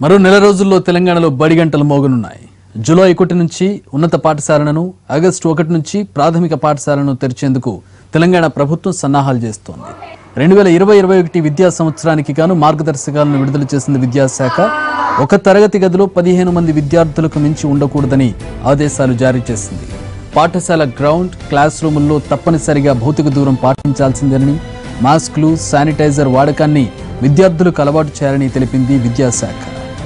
మరో నెల రోజుల్లో తెలంగాణలో బడి గంటలు మోగనున్నాయి జూలై ఒకటి నుంచి ఉన్నత పాఠశాలను ఆగస్టు ఒకటి నుంచి ప్రాథమిక పాఠశాలను తెరిచేందుకు తెలంగాణ ప్రభుత్వం సన్నాహాలు చేస్తోంది రెండు వేల ఇరవై ఇరవై ఒకటి విద్యా సంవత్సరానికి గాను మార్గదర్శకాలను విడుదల చేసింది విద్యాశాఖ ఒక తరగతి గదిలో పదిహేను మంది విద్యార్థులకు మించి ఉండకూడదని ఆదేశాలు జారీ చేసింది పాఠశాల గ్రౌండ్ క్లాస్ రూముల్లో తప్పనిసరిగా భౌతిక దూరం పాటించాల్సిందేనని మాస్కులు శానిటైజర్ వాడకాన్ని విద్యార్థులకు అలవాటు చేయాలని తెలిపింది విద్యాశాఖ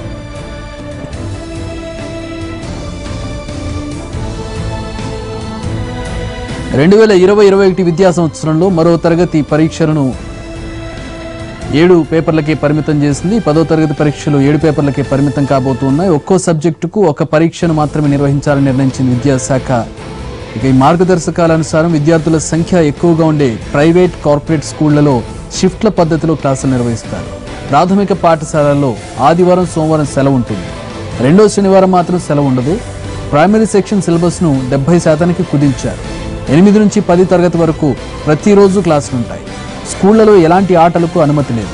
రెండు వేల ఇరవై ఇరవై ఒకటి విద్యా సంవత్సరంలో మరో తరగతి పరీక్షలను ఏడు పేపర్లకే పరిమితం చేసింది పదో తరగతి పరీక్షలు ఏడు పేపర్లకే పరిమితం కాబోతున్నాయి ఒక్కో సబ్జెక్టుకు ఒక పరీక్షను మాత్రమే నిర్వహించాలని నిర్ణయించింది విద్యాశాఖ ఇక ఈ మార్గదర్శకాల అనుసారం విద్యార్థుల సంఖ్య ఎక్కువగా ఉండే ప్రైవేట్ కార్పొరేట్ స్కూళ్లలో షిఫ్ట్ల పద్ధతిలో క్లాసులు నిర్వహిస్తారు ప్రాథమిక పాఠశాలల్లో ఆదివారం సోమవారం సెలవు ఉంటుంది రెండో శనివారం మాత్రం సెలవు ఉండదు ప్రైమరీ సెక్షన్ సిలబస్ను డెబ్బై శాతానికి కుదించారు ఎనిమిది నుంచి పది తరగతి వరకు ప్రతిరోజు క్లాసులు ఉంటాయి స్కూళ్లలో ఎలాంటి ఆటలకు అనుమతి లేదు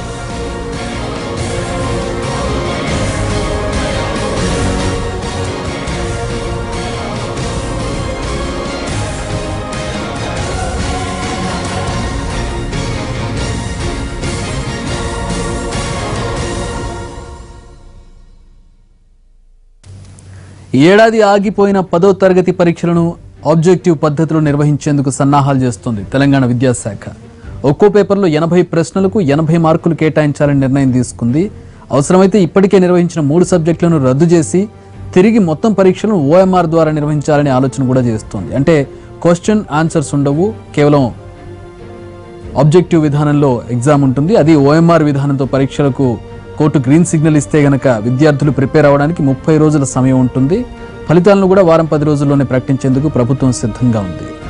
ఈ ఏడాది ఆగిపోయిన పదో తరగతి పరీక్షలను ఆబ్జెక్టివ్ పద్ధతిలో నిర్వహించేందుకు సన్నాహాలు చేస్తోంది తెలంగాణ విద్యాశాఖ ఒక్కో పేపర్లో ఎనభై ప్రశ్నలకు ఎనభై మార్కులు కేటాయించాలని నిర్ణయం తీసుకుంది అవసరమైతే ఇప్పటికే నిర్వహించిన మూడు సబ్జెక్టులను రద్దు చేసి తిరిగి మొత్తం పరీక్షలను ఓఎంఆర్ ద్వారా నిర్వహించాలనే ఆలోచన కూడా చేస్తోంది అంటే క్వశ్చన్ ఆన్సర్స్ ఉండవు కేవలం ఆబ్జెక్టివ్ విధానంలో ఎగ్జామ్ ఉంటుంది అది ఓఎంఆర్ విధానంతో పరీక్షలకు కోర్టు గ్రీన్ సిగ్నల్ ఇస్తే గనక విద్యార్థులు ప్రిపేర్ అవ్వడానికి ముప్పై రోజుల సమయం ఉంటుంది ఫలితాలను కూడా వారం పది రోజుల్లోనే ప్రకటించేందుకు ప్రభుత్వం సిద్ధంగా ఉంది